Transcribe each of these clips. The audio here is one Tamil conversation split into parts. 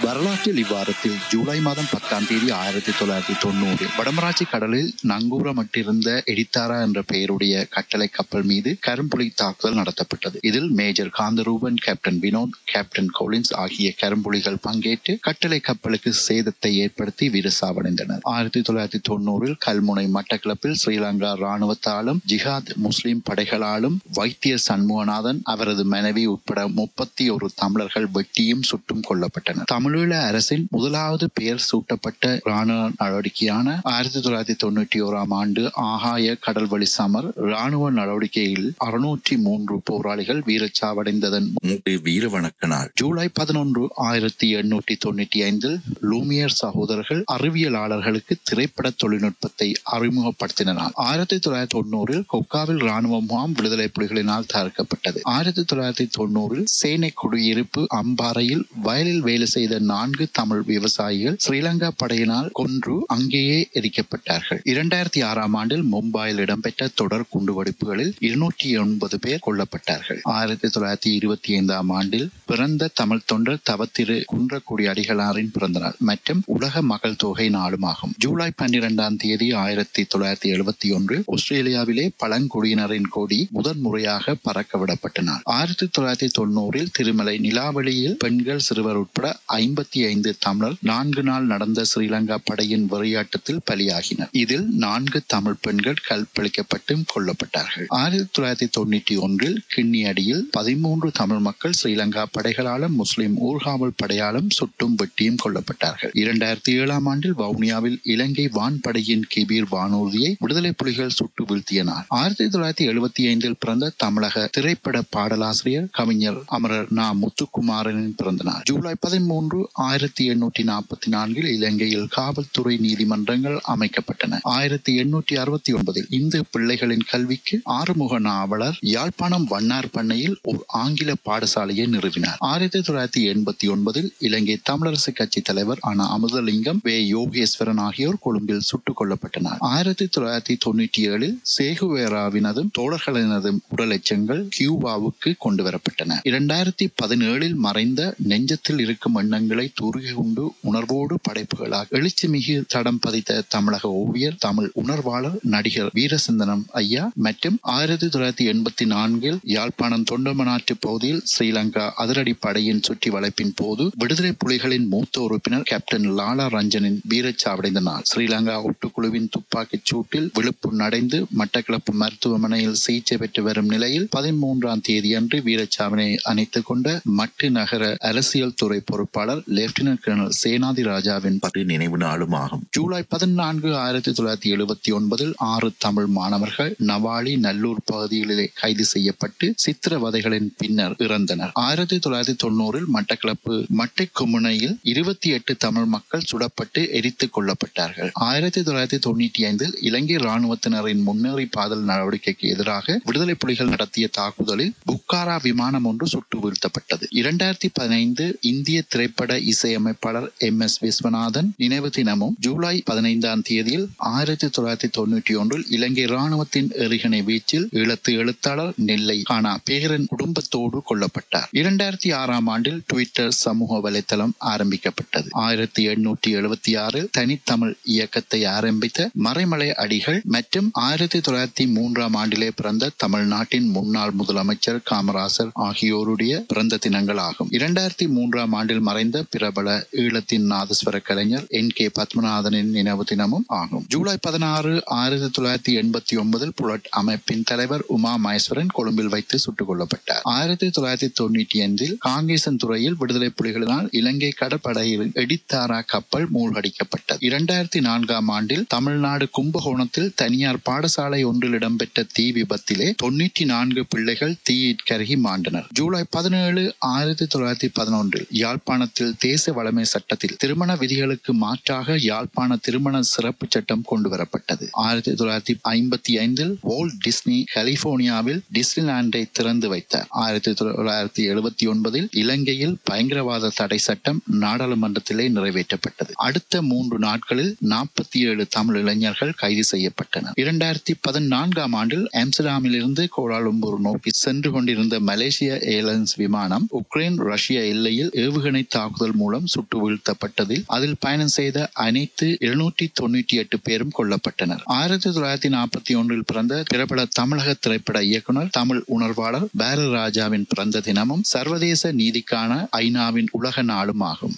வரலாற்றில் இவ்வாரத்தில் ஜூலை மாதம் பத்தாம் தேதி ஆயிரத்தி தொள்ளாயிரத்தி தொண்ணூறில் வடமராட்சி கடலில் நங்கூரமிட்டிருந்த எடித்தாரா என்ற பெயருடைய கட்டளை கப்பல் மீது கரும்புலி தாக்குதல் நடத்தப்பட்டது இதில் major Kantharuban captain Vinoth captain Collins ஆகிய கரும்புலிகள் பங்கேற்று கட்டளை கப்பலுக்கு சேதத்தை ஏற்படுத்தி வீரசாவடைந்தனர் ஆயிரத்தி தொள்ளாயிரத்தி தொண்ணூறில் கல்முனை மட்டக்களப்பில் ஸ்ரீலங்கா ராணுவத்தாலும் ஜிஹாத் முஸ்லிம் படைகளாலும் வைத்தியர் சண்முகநாதன் அவரது மனைவி உட்பட முப்பத்தி ஒரு தமிழர்கள் வெட்டியும் சுட்டும் கொல்லப்பட்டனர் தமிழீழ அரசின் முதலாவது பெயர் சூட்டப்பட்ட ராணுவ நடவடிக்கையான ஆயிரத்தி தொள்ளாயிரத்தி தொண்ணூற்றி ஓராம் ஆண்டு ஆகாய கடல்வழி சமர் ராணுவ நடவடிக்கையில் அறுநூற்றி மூன்று போராளிகள் வீரச்சாவடைந்ததன் மூன்று வீர வணக்க நாள் ஜூலை பதினொன்று ஆயிரத்தி எண்ணூற்றி தொண்ணூற்றி ஐந்தில் லூமியர் சகோதரர்கள் அறிவியலாளர்களுக்கு திரைப்பட தொழில்நுட்பத்தை அறிமுகப்படுத்தினர் ஆயிரத்தி தொள்ளாயிரத்தி தொண்ணூறில் கொக்காவில் ராணுவ முகாம் விடுதலை புலிகளினால் தகர்க்கப்பட்டது ஆயிரத்தி தொள்ளாயிரத்தி தொண்ணூறில் சேனை குடியிருப்பு அம்பாறையில் வயலில் வேலை செய்த நான்கு தமிழ் விவசாயிகள் ஸ்ரீலங்கா படையினால் கொன்று அங்கேயே எரிக்கப்பட்டார்கள் இரண்டாயிரத்தி ஆறாம் ஆண்டில் மும்பையில் இடம்பெற்ற தொடர் குண்டுவெடிப்புகளில் இருநூற்றி ஒன்பது பேர் கொல்லப்பட்டார்கள் ஆயிரத்தி தொள்ளாயிரத்தி இருபத்தி ஐந்தாம் ஆண்டில் பிறந்த தமிழ் தொண்டர் தவத்திரு குன்றக்குடி அடிகளாரின் பிறந்த நாள் மற்றும் உலக மக்கள் தொகை நாளும் ஆகும் ஜூலை பன்னிரெண்டாம் தேதி ஆயிரத்தி தொள்ளாயிரத்தி எழுபத்தி ஒன்று ஆஸ்திரேலியாவிலே பழங்குடியினரின் கொடி முதன் முறையாக பறக்க விடப்பட்ட நாள் ஆயிரத்தி தொள்ளாயிரத்தி தொண்ணூறில் திருமலை நிலாவளியில் பெண்கள் சிறுவர் உட்பட ஐம்பத்தி ஐந்து தமிழர் நான்கு நாள் நடந்த ஸ்ரீலங்கா படையின் வெறியாட்டத்தில் பலியாகினர் இதில் நான்கு தமிழ் பெண்கள் கற்பழிக்கப்பட்டும் கொல்லப்பட்டார்கள் ஆயிரத்தி தொள்ளாயிரத்தி தொண்ணூற்றி ஒன்றில் கிண்ணியடியில் பதிமூன்று தமிழ் மக்கள் ஸ்ரீலங்கா படைகளாலும் முஸ்லிம் ஊர்காவல் படையாலும் சுட்டும் வெட்டியும் கொல்லப்பட்டார்கள் இரண்டாயிரத்தி ஏழாம் ஆண்டில் வவுனியாவில் இலங்கை வான்படையின் கிபீர் வானூர்தியை விடுதலை புலிகள் சுட்டு வீழ்த்திய நாள் ஆயிரத்தி தொள்ளாயிரத்தி எழுபத்தி ஐந்தில் பிறந்த தமிழக திரைப்பட பாடலாசிரியர் கவிஞர் அமரர் நா முத்துக்குமாரனின் பிறந்த நாள் ஜூலை பதிமூன்று ஆயிரத்தி எண்ணூற்றி நாற்பத்தி நான்கில் இலங்கையில் காவல்துறை நீதிமன்றங்கள் அமைக்கப்பட்டன ஆயிரத்தி எண்ணூற்றி அறுபத்தி ஒன்பதில் இந்து பிள்ளைகளின் கல்விக்கு ஆறுமுக நாவலர் யாழ்ப்பாணம் வண்ணார் பண்ணையில் ஒரு ஆங்கில பாடசாலையை நிறுவினார் ஆயிரத்தி தொள்ளாயிரத்தி எண்பத்தி ஒன்பதில் இலங்கை தமிழரசு கட்சி தலைவர் ஆனா அமுதலிங்கம் வே யோகேஸ்வரன் ஆகியோர் கொழும்பில் சுட்டுக் கொல்லப்பட்டனர் ஆயிரத்தி தொள்ளாயிரத்தி தொண்ணூற்றி ஏழில் சேகுவேராவினதும் தோழர்களினதும் உடல் எச்சங்கள் கியூபாவுக்கு கொண்டு வரப்பட்டன இரண்டாயிரத்தி பதினேழில் மறைந்த நெஞ்சத்தில் இருக்கும் எண்ணங்களை தூர்கி கொண்டு உணர்வோடு படைப்புகளாக எழுச்சி மிகு தடம் பதித்த தமிழக ஓவியர் தமிழ் உணர்வாளர் நடிகர் வீரசிந்தனம் ஐயா மற்றும் ஆயிரத்தி தொள்ளாயிரத்தி எண்பத்தி நான்கில் யாழ்ப்பாணம் தொண்டமனாற்று பகுதியில் ஸ்ரீலங்கா அதிரடி படையின் சுற்றி வளைப்பின் போது விடுதலை புலிகளின் மூத்த உறுப்பினர் கேப்டன் லாலா ரஞ்சனின் வீரச்சாவடைந்த நாள் ஸ்ரீலங்கா ஒட்டுக்குழுவின் துப்பாக்கிச் சூட்டில் விழுப்பு நடைந்து மட்டக்களப்பு மருத்துவமனையில் சிகிச்சை பெற்று வரும் நிலையில் பதிமூன்றாம் தேதியன்று வீரச்சாவனை அணைத்துக் கொண்ட மட்டு நகர அரசியல் துறை பொறுப்பாளர் லெப்டினன்ட் கர்னல் சேனாதி ராஜாவின் பத்து நினைவு நாளும் ஆகும் ஜூலை பதினான்கு ஆயிரத்தி தொள்ளாயிரத்தி எழுபத்தி ஒன்பதில் ஆறு தமிழ் மாணவர்கள் நவாலி நல்லூர் பகுதிகளிலே கைது செய்யப்பட்டு சித்திரவதைகளின் பின்னர் இறந்தனர் ஆயிரத்தி தொள்ளாயிரத்தி தொண்ணூறில் மட்டக்களப்பு மட்டைக்குமுனையில் இருபத்தி எட்டு தமிழ் மக்கள் சுடப்பட்டு எரித்துக் கொல்லப்பட்டார்கள் ஆயிரத்தி தொள்ளாயிரத்தி தொண்ணூற்றி ஐந்தில் இலங்கை ராணுவத்தினரின் முன்னேறி பாதல் நடவடிக்கைக்கு எதிராக விடுதலை புலிகள் நடத்திய தாக்குதலில் புக்காரா விமானம் ஒன்று சுட்டு வீழ்த்தப்பட்டது இரண்டாயிரத்தி பதினைந்து இந்திய திரைப்பட இசையமைப்பாளர் எம் எஸ் விஸ்வநாதன் நினைவு தினமும் ஜூலை பதினைந்தாம் தேதியில் ஆயிரத்தி தொள்ளாயிரத்தி தொண்ணூற்றி ஒன்றில் இலங்கை ராணுவத்தின் எறிகணை வீச்சில் ஈழத்து எழுத்தாளர் நெல்லை கானா பேரன் குடும்பத்தோடு கொல்லப்பட்டார் இரண்டாயிரத்தி ஆறாம் ஆண்டில் ட்விட்டர் சமூக வலைத்தளம் ஆரம்பிக்கப்பட்டது ஆயிரத்தி எண்ணூற்றி எழுபத்தி ஆறு தனித்தமிழ் இயக்கத்தை ஆரம்பித்த மறைமலை அடிகள் மற்றும் ஆயிரத்தி தொள்ளாயிரத்தி மூன்றாம் ஆண்டிலே பிறந்த தமிழ்நாட்டின் முன்னாள் முதலமைச்சர் காமராசர் ஆகியோருடைய பிறந்த தினங்கள் ஆகும் இரண்டாயிரத்தி மூன்றாம் ஆண்டில் மறைந்த பிரபல ஈழத்தின் நாதஸ்வர கலைஞர் என் கே பத்மநாதனின் நினைவு தினமும் ஆகும் ஜூலை பதினாறு ஆயிரத்தி தொள்ளாயிரத்தி எண்பத்தி ஒன்பதில் புலட் அமைப்பின் தலைவர் உமா மகேஸ்வரன் கொழும்பில் வைத்து சுட்டுக் கொல்லப்பட்டார் ஆயிரத்தி தொள்ளாயிரத்தி தொண்ணூற்றி ஐந்தில் காங்கேசன் துறையில் விடுதலை புலிகளினால் இலங்கை கடற்படையில் எடித்தாரா கப்பல் மூழ்கடிக்கப்பட்டது இரண்டாயிரத்தி நான்காம் ஆண்டில் தமிழ்நாடு கும்பகோணத்தில் தனியார் பாடசாலை ஒன்றில் இடம்பெற்ற தீ விபத்திலே தொண்ணூற்றி நான்கு பிள்ளைகள் தீயிற் கருகி மாண்டனர் ஜூலை பதினேழு ஆயிரத்தி தொள்ளாயிரத்தி பதினொன்றில் யாழ்ப்பாணத்தில் தேச வளமை சட்டத்தில் திருமண விதிகளுக்கு மாற்றாக யாழ்ப்பாண திருமண சிறப்பு சட்டம் கொண்டு வரப்பட்டது ஆயிரத்தி தொள்ளாயிரத்தி ஐம்பத்தி ஐந்தில் வோல்ட் டிஸ்னி கலிபோர்னியாவில் டிஸ்னிலாண்டை திறந்து வைத்தார் ஆயிரத்தி தொள்ளாயிரத்தி எழுபத்தி ஒன்பதில் இலங்கையில் பயங்கரவாத தடை சட்டம் நாடாளுமன்றத்திலே நிறைவேற்றப்பட்டது அடுத்த மூன்று நாட்களில் நாற்பத்தி ஏழு தமிழ் இளைஞர்கள் கைது செய்யப்பட்டனர் இரண்டாயிரத்தி பதினான்காம் ஆண்டில் ஆம்ஸ்டர்டாமில் இருந்து கோலாலம்பூர் நோக்கி சென்று கொண்டிருந்த மலேசிய ஏர்லைன்ஸ் விமானம் உக்ரைன் ரஷ்ய எல்லையில் ஏவுகணை தாக்குதல் தாக்குதல் மூலம் சுட்டு வீழ்த்தப்பட்டதில் அதில் பயணம் செய்த அனைத்து இருநூற்றி தொண்ணூற்றி எட்டு பேரும் கொல்லப்பட்டனர் ஆயிரத்தி தொள்ளாயிரத்தி நாற்பத்தி ஒன்றில் பிறந்த பிரபல தமிழக திரைப்பட இயக்குனர் தமிழ் உணர்வாளர் பாரதி ராஜாவின் பிறந்த தினமும் சர்வதேச நீதிக்கான ஐநாவின் உலக நாளும் ஆகும்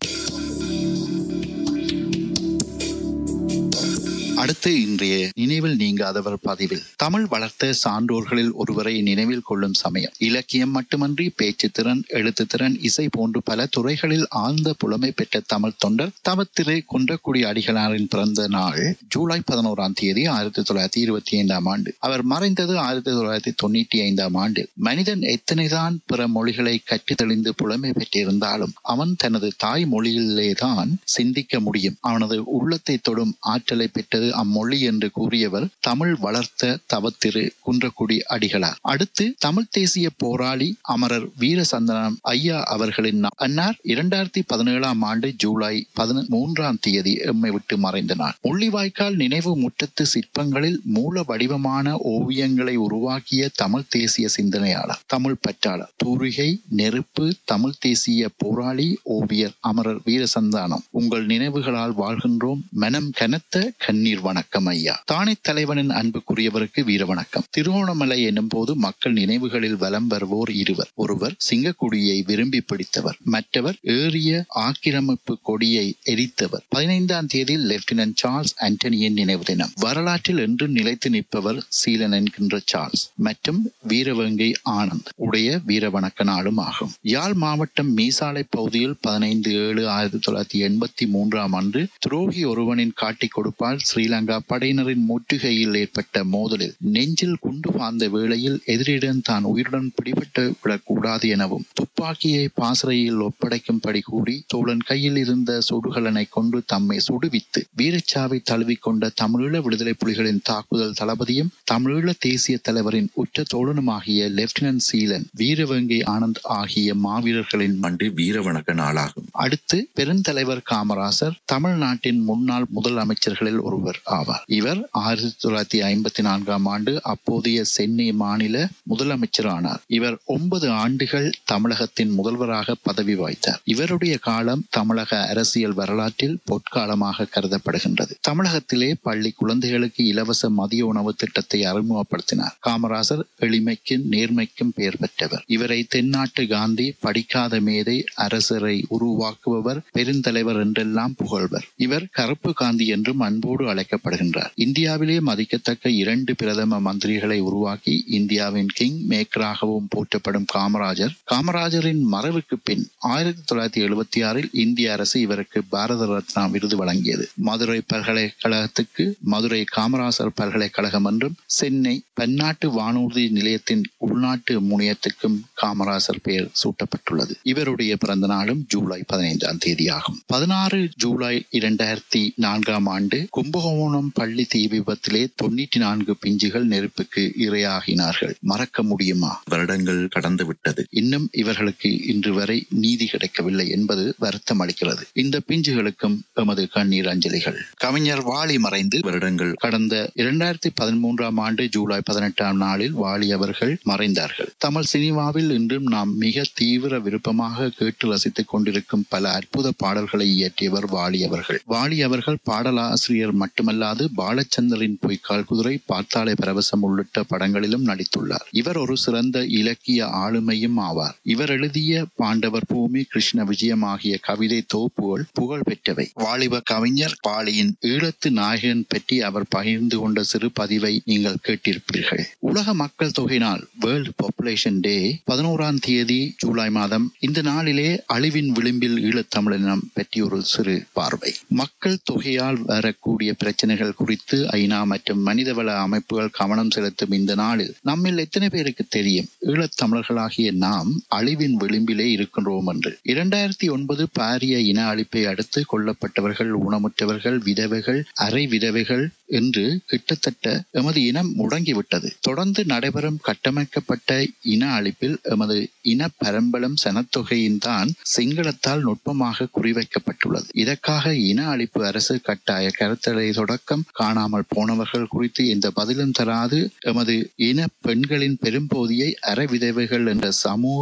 அடுத்து இன்றைய நினைவில் நீங்காதவர் பதிவில் தமிழ் வளர்த்த சான்றோர்களில் ஒருவரை நினைவில் கொள்ளும் சமயம் இலக்கியம் மட்டுமன்றி பேச்சு திறன் எழுத்து திறன் இசை போன்று பல துறைகளில் ஆழ்ந்த புலமை பெற்ற தமிழ் தொண்டர் தவத்திரு குன்றக்குடி அடிகளாரின் பிறந்த நாள் ஜூலை பதினோராம் தேதி ஆயிரத்தி தொள்ளாயிரத்தி இருபத்தி ஐந்தாம் ஆண்டு அவர் மறைந்தது ஆயிரத்தி தொள்ளாயிரத்தி தொண்ணூற்றி ஐந்தாம் ஆண்டில் மனிதன் எத்தனைதான் பிற மொழிகளை கற்று தெளிந்து புலமை பெற்றிருந்தாலும் அவன் தனது தாய் மொழியிலேதான் சிந்திக்க முடியும் அவனது உள்ளத்தை தொடும் ஆற்றலை பெற்றது அம்மொழி என்று கூறியவர் தமிழ் வளர்த்த தவத்திரு குன்றக்குடி அடிகளார் அடுத்து தமிழ் தேசிய போராளி அமரர் வீரசந்தனம் ஐயா அவர்களின் அன்னார் இரண்டாயிரத்தி பதினேழாம் ஆண்டு ஜூலை பதிமூன்றாம் தேதி எம்மை விட்டு மறைந்த நாள் முள்ளிவாய்க்கால் நினைவு முற்றத்து சிற்பங்களில் மூல வடிவமான ஓவியங்களை உருவாக்கிய தமிழ் தேசிய சிந்தனையாளர் தமிழ் பற்றாளர் தூரிகை நெருப்பு தமிழ் தேசிய போராளி ஓவியர் அமரர் வீரசந்தானம் உங்கள் நினைவுகளால் வாழ்கின்றோம் மனம் கனத்த கண்ணீர் வணக்கம் ஐயா தானே தலைவனின் அன்புக்குரியவருக்கு வீர வணக்கம் திருவோணமலை என்னும் போது மக்கள் நினைவுகளில் வலம் வருவோர் இருவர் ஒருவர் சிங்கக்குடியை விரும்பி பிடித்தவர் மற்றவர் ஏறிய ஆக்கிரமிப்பு கொடியை எரித்தவர் பதினைந்தாம் தேதி லெப்டினன்ட் சார்ல்ஸ் ஆண்டனியின் நினைவு தினம் வரலாற்றில் என்று நிலைத்து நிற்பவர் சீலன் என்கின்ற சார்ல்ஸ் மற்றும் வீரவங்கை ஆனந்த் உடைய வீர வணக்க நாளும் ஆகும் யாழ் மாவட்டம் மீசாலை பகுதியில் பதினைந்து ஏழு ஆயிரத்தி தொள்ளாயிரத்தி எண்பத்தி மூன்றாம் ஆண்டு துரோகி ஒருவனின் காட்டிக் கொடுப்பால் ஸ்ரீலங்கா படையினரின் முற்றுகையில் ஏற்பட்ட மோதலில் நெஞ்சில் குண்டு பாய்ந்த வேளையில் எதிரிடம் தான் உயிருடன் பிடிபட்டு விடக்கூடாது எனவும் துப்பாக்கியை பாசறையில் ஒப்படைக்கும்படி கூறி தோழன் கையில் இருந்த சுடுகலனை கொண்டு தம்மை சுடுவித்து வீரச்சாவை தழுவிக்கொண்ட தமிழீழ விடுதலை புலிகளின் தாக்குதல் தளபதியும் தமிழீழ தேசிய தலைவரின் உற்ற தோழனுமாகிய லெப்டினன்ட் சீலன் வீரவங்கை ஆனந்த் ஆகிய மாவீரர்களின் ஆண்டு வீர வணக்க நாளாகும் அடுத்து பெருந்தலைவர் காமராசர் தமிழ்நாட்டின் முன்னாள் முதலமைச்சர்களில் ஒருவர் ஆவார் இவர் ஆயிரத்தி தொள்ளாயிரத்தி ஐம்பத்தி நான்காம் ஆண்டு அப்போதைய சென்னை மாநில முதலமைச்சரானார் இவர் ஒன்பது ஆண்டுகள் தமிழகத்தின் முதல்வராக பதவி வகித்தார் இவருடைய காலம் தமிழக அரசியல் வரலாற்றில் பொற்காலமாக கருதப்படுகின்றது தமிழகத்திலே பள்ளி குழந்தைகளுக்கு இலவச மதிய உணவு திட்டத்தை அறிமுகப்படுத்தினார் காமராசர் எளிமைக்கும் நேர்மைக்கும் பெயர் பெற்றவர் இவரை தென்னாட்டு காந்தி படிக்காத மேதை அரசரை உருவாக்குபவர் பெருந்தலைவர் என்றெல்லாம் புகழ்வர் இவர் கருப்பு காந்தி என்றும் அன்போடு அழைக்கப்படுகின்றார் இந்தியாவிலே மதிக்கத்தக்க இரண்டு பிரதம மந்திரிகளை உருவாக்கி இந்தியாவின் கிங் மேக்கராகவும் போற்றப்படும் காமராஜர் காமராஜரின் மறைவுக்கு பின் ஆயிரத்தி தொள்ளாயிரத்தி எழுபத்தி ஆறில் இந்திய அரசு இவருக்கு பாரத ரத்னா விருது வழங்கியது மதுரை பல்கலைக்கழகத்துக்கு மதுரை காமராசர் பல்கலைக்கழகம் என்றும் சென்னை பன்னாட்டு வானூர்தி நிலையத்தின் உள்நாட்டு முனையத்துக்கும் காமராசர் பெயர் சூட்டப்பட்டுள்ளது இவருடைய பிறந்த நாளும் ஜூலை பதினைந்தாம் தேதி ஆகும் பதினாறு ஜூலை இரண்டாயிரத்தி நான்காம் ஆண்டு கும்பகோணம் பள்ளி தீ விபத்திலே தொண்ணூற்றி நான்கு பிஞ்சுகள் நெருப்புக்கு இரையாகினார்கள் மறக்க முடியுமா வருடங்கள் கடந்து விட்டது இன்னும் இவர்களுக்கு இன்று வரை நீதி கிடைக்கவில்லை என்பது வருத்தம் அளிக்கிறது இந்த பிஞ்சுகளுக்கும் எமது கண்ணீர் அஞ்சலிகள் கவிஞர் வாலி மறைந்து வருடங்கள் கடந்த இரண்டாயிரத்தி பதிமூன்றாம் ஆண்டு ஜூலை பதினெட்டாம் நாளில் வாலி அவர்கள் மறைந்தார்கள் தமிழ் சினிமாவில் இன்றும் நாம் மிக தீவிர விருப்பமாக கேட்டு ரசித்துக் கொண்டிருக்கும் பல அற்புத பாடல்களை இயற்றியவர் வாலி அவர்கள் வாலி அவர்கள் பாடலாசிரியர் மட்டுமல்லாது பாலச்சந்தரின் பொய்க்கால் குதிரை பார்த்தாலே பரவசம் உள்ளிட்ட படங்களிலும் நடித்துள்ளார் இவர் ஒரு சிறந்த இலக்கிய ஆளுமையும் ஆவார் இவர் எழுதிய பாண்டவர் பூமி கிருஷ்ண விஜயம் ஆகிய கவிதை தொகுப்புகள் புகழ் பெற்றவை வாலிப கவிஞர் பாலியின் ஈழத்து நாயகன் பற்றி அவர் பகிர்ந்து கொண்ட சிறு பதிவை நீங்கள் கேட்டிருப்பீர்கள் உலக மக்கள் தொகையினால் வேர்ல்ட் பாப்புலேஷன் டே பதினோராம் தேதி ஜூலை மாதம் இந்த நாளிலே அழிவின் விளிம்பில் ஈழத்தமிழினம் பற்றி ஒரு சிறு பார்வை மக்கள் தொகையால் வரக்கூடிய பிரச்சனைகள் குறித்து ஐநா மற்றும் மனிதவள அமைப்புகள் கவனம் செலுத்தும் இந்த நாளில் நம்மில் எத்தனை பேருக்கு தெரியும் ஈழத்தமிழர்களாகிய நாம் அழிவின் விளிம்பிலே இருக்கின்றோம் என்று இரண்டாயிரத்தி ஒன்பது பாரிய இன அழிப்பை அடுத்து கொல்லப்பட்டவர்கள் ஊனமுற்றவர்கள் விதவைகள் அரை விதவைகள் என்று கிட்டத்தட்ட எமது இனம் முடங்கிவிட்டது தொடர்ந்து நடைபெறும் கட்டமைக்கப்பட்ட இன அழிப்பில் எமது இன பரம்பலம் சனத்தொகையின் தான் சிங்களத்தால் நுட்பமாக குறிவைக்கப்பட்டுள்ளது இதற்காக இன அழிப்பு அரசு கட்டாய கருத்தடை தொடக்கம் காணாமல் போனவர்கள் குறித்து எந்த பதிலும் தராது எமது இன பெண்களின் பெரும்போதியை அறவிதவைகள் என்ற சமூக நிலை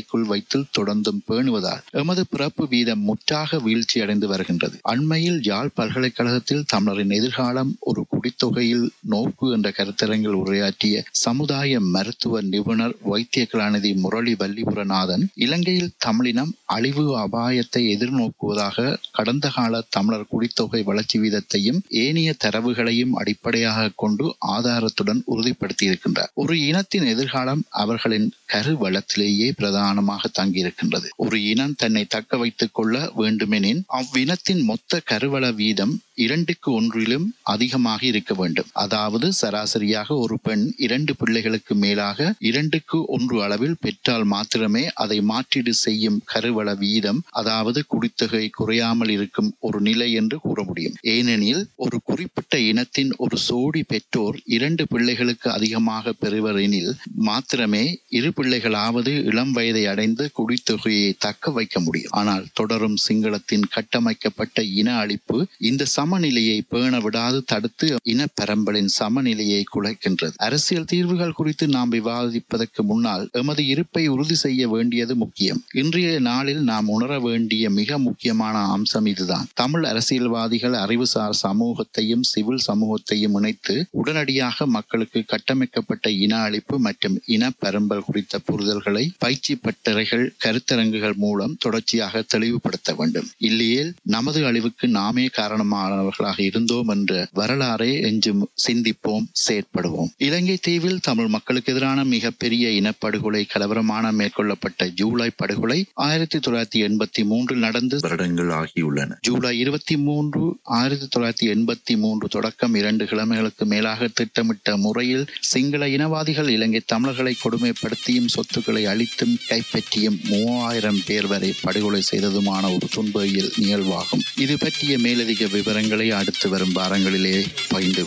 கட்டுப்பாட்டுக்குள் வைத்து தொடர்ந்தும் பேணுவதால் எமது பிறப்பு வீதம் முற்றாக வீழ்ச்சியடைந்து வருகின்றது அண்மையில் யாழ் பல்கலைக்கழகத்தில் தமிழரின் எதிர்காலம் ஒரு குடித்தொகையில் நோக்கு என்ற கருத்தரங்கில் உரையாற்றிய சமுதாய மருத்துவ நிபுணர் வைத்திய கலாநிதி முரளி வல்லிபுரநாதன் இலங்கையில் தமிழினம் அழிவு அபாயத்தை எதிர்நோக்குவதாக கடந்த கால தமிழர் குடித்தொகை வளர்ச்சி வீதத்தையும் ஏனைய தரவுகளையும் அடிப்படையாக கொண்டு ஆதாரத்துடன் உறுதிப்படுத்தியிருக்கின்றார் ஒரு இனத்தின் எதிர்காலம் அவர்களின் கருவளத்திலேயே பிரதானமாக தங்கியிருக்கின்றது ஒரு இனம் தன்னை தக்க வைத்துக் கொள்ள வேண்டுமெனின் அவ்வினத்தின் மொத்த கருவள வீதம் இரண்டுக்கு ஒன்றிலும் அதிகமாக இருக்க வேண்டும் அதாவது சராசரியாக ஒரு பெண் இரண்டு பிள்ளைகளுக்கு மேலாக இரண்டுக்கு ஒன்று அளவில் பெற்றால் மாத்திரமே அதை மாற்றீடு செய்யும் கருவள வீதம் அதாவது குடித்தொகை குறையாமல் இருக்கும் ஒரு நிலை என்று கூற முடியும் ஏனெனில் ஒரு குறிப்பிட்ட இனத்தின் ஒரு சோடி பெற்றோர் இரண்டு பிள்ளைகளுக்கு அதிகமாக பெறுவர் எனில் மாத்திரமே இரு பிள்ளைகளாவது இளம் வயதை அடைந்து குடித்தொகையை தக்க வைக்க முடியும் ஆனால் தொடரும் சிங்களத்தின் கட்டமைக்கப்பட்ட இன அழிப்பு இந்த சமநிலையை பேண விடாது தடுத்து இன பரம்பலின் சமநிலையை குலைக்கின்றது அரசியல் தீர்வுகள் குறித்து நாம் விவாதிப்பதற்கு முன்னால் எமது இருப்பை உறுதி செய்ய வேண்டியது முக்கியம் இன்றைய நாளில் நாம் உணர வேண்டிய மிக முக்கியமான அம்சம் இதுதான் தமிழ் அரசியல்வாதிகள் அறிவுசார் சமூகத்தையும் சிவில் சமூகத்தையும் இணைத்து உடனடியாக மக்களுக்கு கட்டமைக்கப்பட்ட இன அழிப்பு மற்றும் இன பரம்பல் குறித்த புரிதல்களை பயிற்சி பட்டறைகள் கருத்தரங்குகள் மூலம் தொடர்ச்சியாக தெளிவுபடுத்த வேண்டும் இல்லையேல் நமது அழிவுக்கு நாமே காரணமானவர்களாக இருந்தோம் என்ற வரலாறை எஞ்சும் சிந்திப்போம் செயற்படுவோம் இலங்கை தீவில் தமிழ் மக்களுக்கு எதிரான மிகப்பெரிய இனப்படுகொலை கலவரமான மேற்கொள்ளப்பட்ட ஜூலை படுகொலை ஆயிரத்தி தொள்ளாயிரத்தி எண்பத்தி மூன்றில் நடந்து வருடங்கள் ஆகியுள்ளன ஜூலை இருபத்தி மூன்று ஆயிரத்தி தொள்ளாயிரத்தி எண்பத்தி மூன்று தொடக்கம் இரண்டு கிழமைகளுக்கு மேலாக திட்டமிட்ட முறையில் சிங்கள இனவாதிகள் இலங்கை தமிழர்களை கொடுமைப்படுத்தியும் சொத்துக்களை அழித்தும் கைப்பற்றியும் மூவாயிரம் பேர் வரை படுகொலை செய்ததுமான ஒரு துன்பவியல் நிகழ்வாகும் இது பற்றிய மேலதிக விவரங்களை அடுத்து வரும் வாரங்களிலே பகிர்ந்து